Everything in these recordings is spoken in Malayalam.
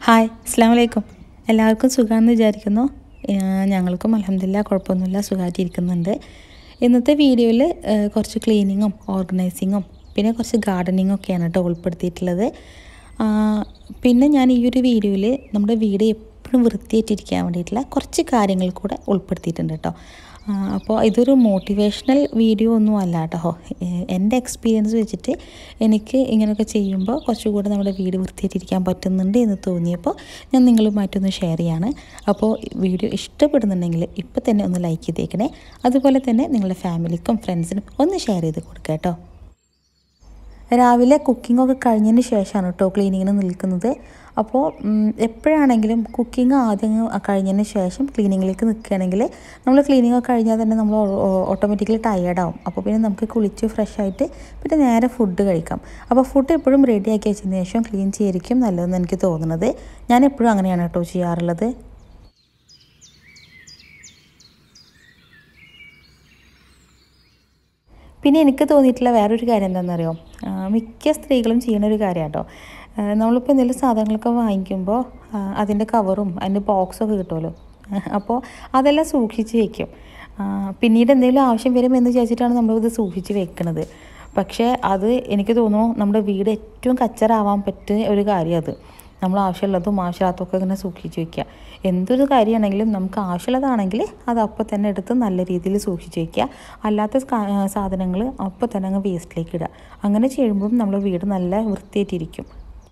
ഹായ് അസ്സാം വലൈക്കും എല്ലാവർക്കും സുഖമാണെന്ന് വിചാരിക്കുന്നു ഏഹ് ഞങ്ങൾക്കും അലഹമില്ല കുഴപ്പമൊന്നുമില്ല സുഖമായിട്ടിരിക്കുന്നുണ്ട് ഇന്നത്തെ വീഡിയോയിൽ കുറച്ച് ക്ലീനിങ്ങും ഓർഗനൈസിങ്ങും പിന്നെ കുറച്ച് ഗാർഡനിങ്ങും ഒക്കെയാണ് കേട്ടോ ഉൾപ്പെടുത്തിയിട്ടുള്ളത് ആ, പിന്നെ ഞാൻ ഈ ഒരു വീഡിയോയിൽ നമ്മുടെ വീട് എപ്പോഴും വൃത്തിയായിട്ടിരിക്കാൻ വേണ്ടിയിട്ടുള്ള കുറച്ച് കാര്യങ്ങൾ കൂടെ ഉൾപ്പെടുത്തിയിട്ടുണ്ട് കേട്ടോ ആ, അപ്പോൾ ഇതൊരു മോട്ടിവേഷണൽ വീഡിയോ ഒന്നും അല്ല കേട്ടോ ഏഹ് എൻ്റെ എക്സ്പീരിയൻസ് വെച്ചിട്ട് എനിക്ക് ഇങ്ങനെയൊക്കെ ചെയ്യുമ്പോൾ കുറച്ചുകൂടെ നമ്മുടെ വീട് വൃത്തിയായിട്ടിരിക്കാൻ പറ്റുന്നുണ്ട് എന്ന് തോന്നിയപ്പോൾ ഞാൻ നിങ്ങളുമായിട്ടൊന്ന് ഷെയർ ചെയ്യാണ് അപ്പോൾ വീഡിയോ ഇഷ്ടപ്പെടുന്നുണ്ടെങ്കിൽ ഇപ്പോൾ തന്നെ ഒന്ന് ലൈക്ക് ചെയ്തേക്കണേ അതുപോലെ തന്നെ നിങ്ങളുടെ ഫാമിലിക്കും ഫ്രണ്ട്സിനും ഒന്ന് ഷെയർ ചെയ്ത് കൊടുക്കുക കേട്ടോ രാവിലെ കുക്കിംഗ് ഒക്കെ കഴിഞ്ഞതിന് ശേഷമാണ് കേട്ടോ ക്ലീനിങ്ങിന് നിൽക്കുന്നത് അപ്പോൾ ഉം, എപ്പോഴാണെങ്കിലും കുക്കിംഗ് ആദ്യം കഴിഞ്ഞതിന് ശേഷം ക്ലീനിങ്ങിലേക്ക് നിൽക്കുകയാണെങ്കിൽ നമ്മൾ ക്ലീനിങ് ഒക്കെ കഴിഞ്ഞാൽ തന്നെ നമ്മൾ ഓട്ടോമാറ്റിക്കലി ടയേർഡാവും അപ്പോൾ പിന്നെ നമുക്ക് കുളിച്ച് ഫ്രഷ് ആയിട്ട് പിന്നെ നേരെ ഫുഡ് കഴിക്കാം അപ്പോൾ ഫുഡ് എപ്പോഴും റെഡിയാക്കി വെച്ചതിന് ശേഷം ക്ലീൻ ചെയ്യായിരിക്കും നല്ലതെന്ന് എനിക്ക് തോന്നുന്നത് ഞാൻ എപ്പോഴും അങ്ങനെയാണ് കേട്ടോ ചെയ്യാറുള്ളത് പിന്നെ എനിക്ക് തോന്നിയിട്ടുള്ള വേറൊരു കാര്യം എന്താണെന്നറിയോ ആ, മിക്ക സ്ത്രീകളും ചെയ്യുന്ന ഒരു കാര്യം കേട്ടോ നമ്മളിപ്പോൾ എന്തെങ്കിലും സാധനങ്ങളൊക്കെ വാങ്ങിക്കുമ്പോൾ ആ, അതിൻ്റെ കവറും അതിൻ്റെ ബോക്സൊക്കെ കിട്ടുമല്ലോ അപ്പോൾ അതെല്ലാം സൂക്ഷിച്ച് വെക്കും ആ, പിന്നീട് എന്തെങ്കിലും ആവശ്യം വരും എന്ന് വിചാരിച്ചിട്ടാണ് നമ്മളിത് സൂക്ഷിച്ച് വെക്കുന്നത് പക്ഷേ അത് എനിക്ക് തോന്നുന്നു നമ്മുടെ വീട് ഏറ്റവും കച്ചറാവാൻ പറ്റിയ ഒരു കാര്യം അത് നമ്മൾ ആവശ്യമുള്ളതും ആവശ്യമില്ലാത്തതൊക്കെ ഇങ്ങനെ സൂക്ഷിച്ച് വെക്കുക എന്തൊരു കാര്യമാണെങ്കിലും നമുക്ക് ആവശ്യമുള്ളതാണെങ്കിൽ അത് അപ്പോൾ തന്നെ എടുത്ത് നല്ല രീതിയിൽ സൂക്ഷിച്ച് വെക്കുക അല്ലാത്ത സാധനങ്ങൾ അപ്പോൾ തന്നെ അങ്ങ് വേസ്റ്റിലേക്ക് ഇടുക അങ്ങനെ ചെയ്യുമ്പോഴും നമ്മുടെ വീട് നല്ല വൃത്തിയായിട്ടിരിക്കും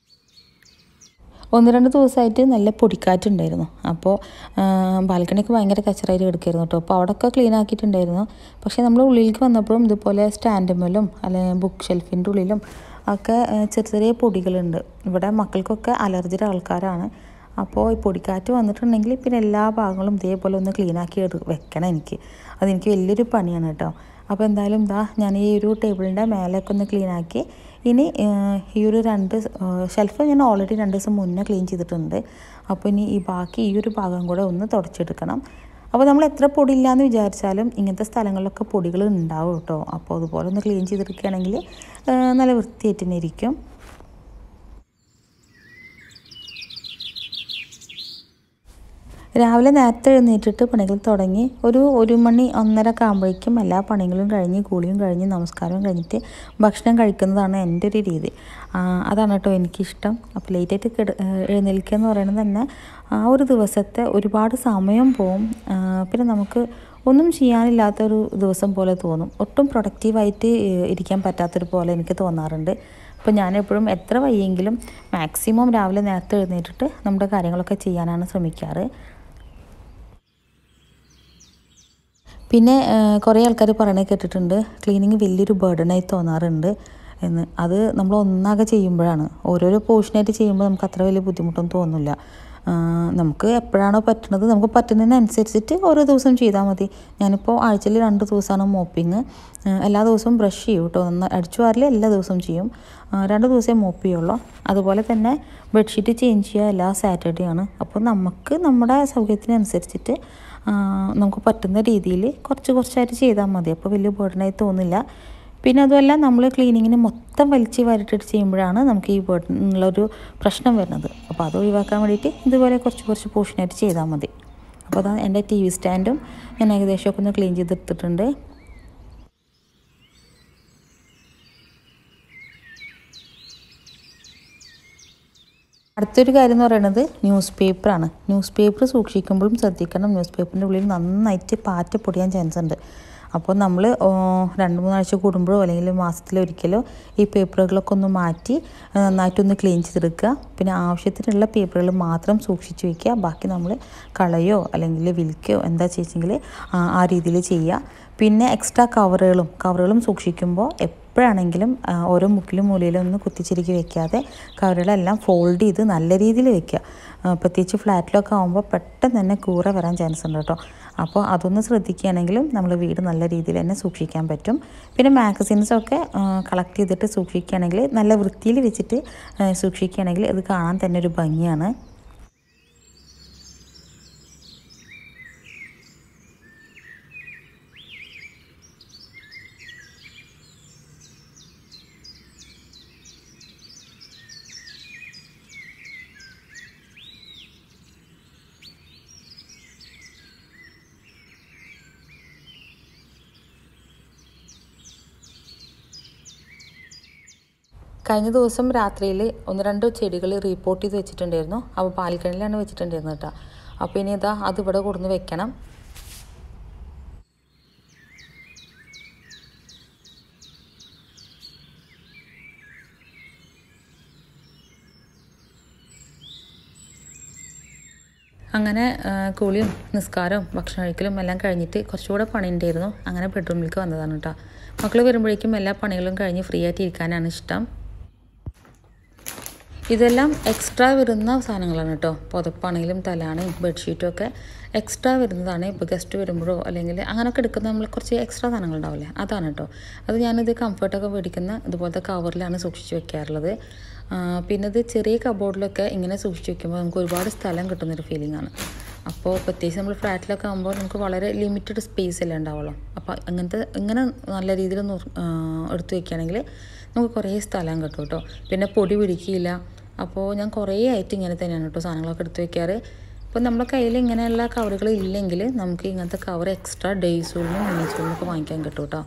ഒന്ന് രണ്ട് ദിവസമായിട്ട് നല്ല പൊടിക്കാറ്റുണ്ടായിരുന്നു അപ്പോൾ ബാൽക്കണിക്ക് ഭയങ്കര കച്ചറായിട്ട് കിടക്കായിരുന്നു കേട്ടോ അപ്പോൾ അവിടെയൊക്കെ ക്ലീൻ ആക്കിയിട്ടുണ്ടായിരുന്നു പക്ഷേ നമ്മൾ ഉള്ളിലേക്ക് വന്നപ്പോഴും ഇതുപോലെ സ്റ്റാൻഡുമ്മലും അല്ലെങ്കിൽ ബുക്ക് ഷെൽഫിൻ്റെ ഉള്ളിലും ഒക്കെ ആ, ചെറിയ ചെറിയ പൊടികളുണ്ട് ഇവിടെ മക്കൾക്കൊക്കെ അലർജിയുടെ ആൾക്കാരാണ് അപ്പോൾ ഈ പൊടിക്കാറ്റ് വന്നിട്ടുണ്ടെങ്കിൽ പിന്നെ എല്ലാ ഭാഗങ്ങളും ഇതേപോലെ ഒന്ന് ക്ലീൻ ആക്കി എടു- വെക്കണം എനിക്ക് അതെനിക്ക് വലിയൊരു പണിയാണ് കേട്ടോ അപ്പോൾ എന്തായാലും ഇതാ ഞാൻ ഈ ഒരു ടേബിളിൻ്റെ മേലേക്ക് ഒന്ന് ക്ലീൻ ആക്കി ഇനി ഏഹ്, ഈ ഒരു രണ്ട് ഷെൽഫ് ഞാൻ ഓൾറെഡി രണ്ട് ദിവസം മുന്നേ ക്ലീൻ ചെയ്തിട്ടുണ്ട് അപ്പോൾ ഇനി ഈ ബാക്കി ഈ ഒരു ഭാഗം കൂടെ ഒന്ന് തുടച്ചെടുക്കണം അപ്പോൾ നമ്മൾ എത്ര പൊടി ഇല്ലയെന്ന് വിചാരിച്ചാലും ഇങ്ങനത്തെ സ്ഥലങ്ങളിലൊക്കെ പൊടികൾ ഉണ്ടാവും കേട്ടോ അപ്പോൾ അതുപോലെ ഒന്ന് ക്ലീൻ ചെയ്തെടുക്കുകയാണെങ്കിൽ ഏഹ്, നല്ല വൃത്തിയായിട്ട് തന്നെ ഇരിക്കും രാവിലെ നേരത്തെ എഴുന്നേറ്റിട്ട് പണികൾ തുടങ്ങി ഒരു ഒരു മണി ഒന്നര ഒക്കെ ആകുമ്പോഴേക്കും എല്ലാ പണികളും കഴിഞ്ഞ് കൂളിയും കഴിഞ്ഞ് നമസ്കാരവും കഴിഞ്ഞിട്ട് ഭക്ഷണം കഴിക്കുന്നതാണ് എൻ്റെ ഒരു രീതി ആ, അതാണ് കേട്ടോ എനിക്കിഷ്ടം അപ്പോൾ ലേറ്റായിട്ട് കിട എഴുന്നേൽക്കുക എന്ന് പറയുന്നത് തന്നെ ആ ഒരു ദിവസത്തെ ഒരുപാട് സമയം പോവും ആ, പിന്നെ നമുക്ക് ഒന്നും ചെയ്യാനില്ലാത്തൊരു ദിവസം പോലെ തോന്നും ഒട്ടും പ്രൊഡക്റ്റീവായിട്ട് ഇരിക്കാൻ പറ്റാത്തൊരു പോലെ എനിക്ക് തോന്നാറുണ്ട് അപ്പോൾ ഞാൻ എപ്പോഴും എത്ര വയ്യെങ്കിലും മാക്സിമം രാവിലെ നേരത്തെ എഴുന്നേറ്റിട്ട് നമ്മുടെ കാര്യങ്ങളൊക്കെ ചെയ്യാനാണ് ശ്രമിക്കാറ് പിന്നെ കുറേ ആൾക്കാർ പറയണത് കേട്ടിട്ടുണ്ട് ക്ലീനിങ് വലിയൊരു ബേർഡനായി തോന്നാറുണ്ട് എന്ന് അത് നമ്മൾ ഒന്നാകെ ചെയ്യുമ്പോഴാണ് ഓരോരോ പോർഷനായിട്ട് ചെയ്യുമ്പോൾ നമുക്ക് അത്ര വലിയ ബുദ്ധിമുട്ടൊന്നും തോന്നില്ല ആ, നമുക്ക് എപ്പോഴാണോ പറ്റുന്നത് നമുക്ക് പറ്റുന്നതിനനുസരിച്ചിട്ട് ഓരോ ദിവസം ചെയ്താൽ മതി ഞാനിപ്പോൾ ആഴ്ചയിൽ രണ്ട് ദിവസമാണ് മോപ്പിങ് എല്ലാ ദിവസവും ബ്രഷ് ചെയ്യും കേട്ടോ ഒന്ന് അടിച്ചു വാരൽ എല്ലാ ദിവസവും ചെയ്യും ആ, രണ്ട് ദിവസമേ മോപ്പ് ചെയ്യുള്ളൂ അതുപോലെ തന്നെ ബെഡ്ഷീറ്റ് ചേഞ്ച് ചെയ്യുക എല്ലാ സാറ്റർഡേ ആണ് അപ്പോൾ നമുക്ക് നമ്മുടെ സൗകര്യത്തിനനുസരിച്ചിട്ട് ആ, നമുക്ക് പറ്റുന്ന രീതിയിൽ കുറച്ച് കുറച്ചായിട്ട് ചെയ്താൽ മതി അപ്പോൾ വലിയ ബേർഡനായി തോന്നില്ല പിന്നെ അതുമല്ല നമ്മൾ ക്ലീനിങ്ങിന് മൊത്തം വലിച്ച് വാരിട്ടിട്ട് ചെയ്യുമ്പോഴാണ് നമുക്ക് ഈ ബേർഡൻ ഉള്ളൊരു പ്രശ്നം വരുന്നത് അപ്പോൾ അത് ഒഴിവാക്കാൻ വേണ്ടിയിട്ട് ഇതുപോലെ കുറച്ച് കുറച്ച് പോർഷനായിട്ട് ചെയ്താൽ മതി അപ്പോൾ അതാ എൻ്റെ ടി വി സ്റ്റാൻഡും ഞാൻ ഏകദേശമൊക്കെ ഒന്ന് ക്ലീൻ ചെയ്തെടുത്തിട്ടുണ്ട് അടുത്തൊരു കാര്യം എന്ന് പറയുന്നത് ന്യൂസ് പേപ്പറാണ് ന്യൂസ് പേപ്പർ സൂക്ഷിക്കുമ്പോഴും ശ്രദ്ധിക്കണം ന്യൂസ് പേപ്പറിൻ്റെ ഉള്ളിൽ നന്നായിട്ട് പാറ്റ പൊടിയാൻ ചാൻസ് ഉണ്ട് അപ്പോൾ നമ്മൾ രണ്ട് മൂന്നാഴ്ച കൂടുമ്പോഴോ അല്ലെങ്കിൽ മാസത്തിലൊരിക്കലോ ഈ പേപ്പറുകളൊക്കെ ഒന്ന് മാറ്റി ആ, നന്നായിട്ടൊന്ന് ക്ലീൻ ചെയ്തെടുക്കുക പിന്നെ ആവശ്യത്തിനുള്ള പേപ്പറുകൾ മാത്രം സൂക്ഷിച്ച് വയ്ക്കുക ബാക്കി നമ്മൾ കളയോ അല്ലെങ്കിൽ വിൽക്കുകയോ എന്താ ചെയ്ച്ചെങ്കിൽ ആ രീതിയിൽ ചെയ്യുക പിന്നെ എക്സ്ട്രാ കവറുകളും കവറുകളും സൂക്ഷിക്കുമ്പോൾ എപ്പോഴാണെങ്കിലും ആ, ഓരോ മുക്കിലും മൂലയിലും ഒന്ന് കുത്തിച്ചിരിക്കി വെക്കാതെ കവറുകളെല്ലാം ഫോൾഡ് ചെയ്ത് നല്ല രീതിയിൽ വെക്കുക ആ, പ്രത്യേകിച്ച് ഫ്ലാറ്റിലൊക്കെ ആകുമ്പോൾ പെട്ടെന്ന് തന്നെ കൂറ വരാൻ ചാൻസ് ഉണ്ട് കേട്ടോ അപ്പോൾ അതൊന്ന് ശ്രദ്ധിക്കുകയാണെങ്കിലും നമ്മൾ വീട് നല്ല രീതിയിൽ തന്നെ സൂക്ഷിക്കാൻ പറ്റും പിന്നെ മാഗസീൻസൊക്കെ കളക്ട് ചെയ്തിട്ട് സൂക്ഷിക്കുകയാണെങ്കിൽ നല്ല വൃത്തിയിൽ വെച്ചിട്ട് ആ, സൂക്ഷിക്കുകയാണെങ്കിൽ അത് കാണാൻ തന്നെ ഒരു ഭംഗിയാണ് കഴിഞ്ഞ ദിവസം രാത്രിയിൽ ഒന്ന് രണ്ട് ചെടികൾ റിപ്പോർട്ട് ചെയ്ത് വെച്ചിട്ടുണ്ടായിരുന്നു അപ്പോൾ ബാൽക്കണിയിലാണ് വെച്ചിട്ടുണ്ടായിരുന്നത് കേട്ടോ അപ്പോൾ ഇനി ഇതാ അത് ഇവിടെ കൊടുന്ന് വെക്കണം അങ്ങനെ ആ, കുളിയും നിസ്കാരവും ഭക്ഷണം കഴിക്കലും എല്ലാം കഴിഞ്ഞിട്ട് കുറച്ചുകൂടെ പണിയുണ്ടായിരുന്നു അങ്ങനെ ബെഡ്റൂമിലേക്ക് വന്നതാണ് കേട്ടോ മക്കൾ വരുമ്പോഴേക്കും എല്ലാ പണികളും കഴിഞ്ഞ് ഫ്രീ ആയിട്ട് ഇരിക്കാനാണ് ഇഷ്ടം ഇതെല്ലാം എക്സ്ട്രാ വരുന്ന സാധനങ്ങളാണ് കേട്ടോ പുതപ്പാണെങ്കിലും തലാണയും ബെഡ്ഷീറ്റും ഒക്കെ എക്സ്ട്രാ വരുന്നതാണ് ഇപ്പോൾ ഗസ്റ്റ് വരുമ്പോഴോ അല്ലെങ്കിൽ അങ്ങനെയൊക്കെ എടുക്കുന്ന നമ്മൾ കുറച്ച് എക്സ്ട്രാ സാധനങ്ങൾ ഉണ്ടാവില്ലേ അതാണ് കേട്ടോ അത് ഞാനിത് കംഫർട്ടൊക്കെ മേടിക്കുന്ന ഇതുപോലത്തെ കവറിലാണ് സൂക്ഷിച്ച് വെക്കാറുള്ളത് ആ, പിന്നെ ഇത് ചെറിയ കബോർഡിലൊക്കെ ഇങ്ങനെ സൂക്ഷിച്ച് വെക്കുമ്പോൾ നമുക്ക് ഒരുപാട് സ്ഥലം കിട്ടുന്നൊരു ഫീലിംഗ് ആണ് അപ്പോൾ പ്രത്യേകിച്ച് നമ്മൾ ഫ്ലാറ്റിലൊക്കെ ആകുമ്പോൾ നമുക്ക് വളരെ ലിമിറ്റഡ് സ്പേസ് അല്ലേ ഉണ്ടാവുള്ളൂ അപ്പോൾ അങ്ങനത്തെ ഇങ്ങനെ നല്ല രീതിയിൽ നുർ- ആ, എടുത്ത് വെക്കുകയാണെങ്കിൽ നമുക്ക് കുറേ സ്ഥലം കിട്ടും കേട്ടോ പിന്നെ പൊടി പിടിക്കില്ല അപ്പോൾ ഞാൻ കുറേ ആയിട്ട് ഇങ്ങനെ തന്നെയാണ് കേട്ടോ സാധനങ്ങളൊക്കെ എടുത്ത് വെക്കാറ് ഇപ്പോൾ നമ്മുടെ കയ്യിൽ ഇങ്ങനെയുള്ള കവറുകൾ ഇല്ലെങ്കിൽ നമുക്ക് ഇങ്ങനത്തെ കവർ എക്സ്ട്രാ ഡേയ്സൂളിനും മിനിസൂളിനും ഒക്കെ വാങ്ങിക്കാൻ കിട്ടും കേട്ടോ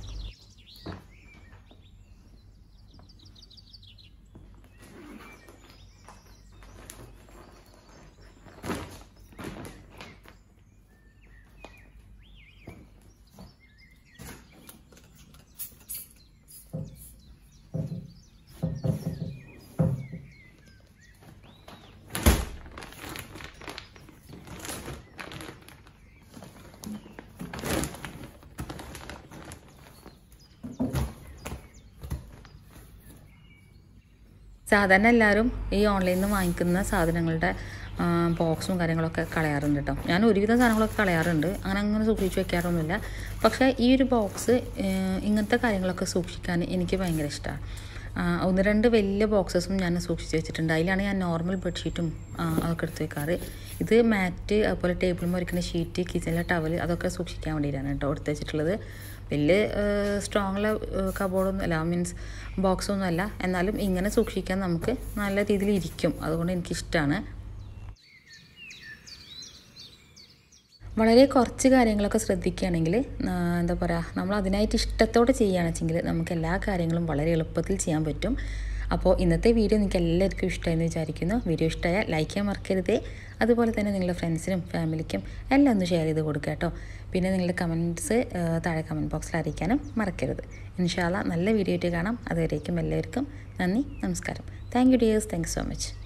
സാധാരണ എല്ലാവരും ഈ ഓൺലൈനിൽ നിന്ന് വാങ്ങിക്കുന്ന സാധനങ്ങളുടെ ആ, ബോക്സും കാര്യങ്ങളൊക്കെ കളയാറുണ്ട് കേട്ടോ ഞാൻ ഒരുവിധം സാധനങ്ങളൊക്കെ കളയാറുണ്ട് അങ്ങനെ അങ്ങനെ സൂക്ഷിച്ച് വെക്കാറൊന്നുമില്ല പക്ഷേ ഈ ഒരു ബോക്സ് ഇങ്ങനത്തെ കാര്യങ്ങളൊക്കെ സൂക്ഷിക്കാൻ എനിക്ക് ഭയങ്കര ഇഷ്ടമാണ് ഒന്ന് രണ്ട് വലിയ ബോക്സസും ഞാൻ സൂക്ഷിച്ച് വെച്ചിട്ടുണ്ട് അതിലാണ് ഞാൻ നോർമൽ ബെഡ്ഷീറ്റും ആ, അതൊക്കെ എടുത്ത് വെക്കാറ് ഇത് മാറ്റ് അതുപോലെ ടേബിൾ മുറിക്കുന്ന ഷീറ്റ് കിച്ചണിലെ ടവൽ അതൊക്കെ സൂക്ഷിക്കാൻ വേണ്ടിയിട്ടാണ് കേട്ടോ എടുത്ത് വെച്ചിട്ടുള്ളത് വലിയ സ്ട്രോങ്ങുള്ള കബോർഡൊന്നും അല്ല മീൻസ് ബോക്സൊന്നും അല്ല എന്നാലും ഇങ്ങനെ സൂക്ഷിക്കാൻ നമുക്ക് നല്ല രീതിയിൽ ഇരിക്കും അതുകൊണ്ട് എനിക്കിഷ്ടമാണ് വളരെ കുറച്ച് കാര്യങ്ങളൊക്കെ ശ്രദ്ധിക്കുകയാണെങ്കിൽ ആ, എന്താ പറയുക നമ്മൾ അതിനായിട്ട് ഇഷ്ടത്തോടെ ചെയ്യുകയാണെന്നുവെച്ചെങ്കിൽ നമുക്ക് എല്ലാ കാര്യങ്ങളും വളരെ എളുപ്പത്തിൽ ചെയ്യാൻ പറ്റും അപ്പോൾ ഇന്നത്തെ വീഡിയോ നിങ്ങൾക്ക് എല്ലാവർക്കും ഇഷ്ടമായെന്ന് വിചാരിക്കുന്നു വീഡിയോ ഇഷ്ടമായാൽ ലൈക്ക് ചെയ്യാൻ മറക്കരുത് അതുപോലെ തന്നെ നിങ്ങളുടെ ഫ്രണ്ട്സിനും ഫാമിലിക്കും എല്ലാം ഒന്ന് ഷെയർ ചെയ്ത് കൊടുക്കുക കേട്ടോ പിന്നെ നിങ്ങളുടെ കമൻറ്റ്സ് താഴെ കമൻറ്റ് ബോക്സിൽ അറിയിക്കാനും മറക്കരുത് ഇൻഷാല്ല നല്ല വീഡിയോ ആയിട്ട് കാണാം അതുവരേക്കും എല്ലാവർക്കും നന്ദി നമസ്കാരം thank you dears thank so much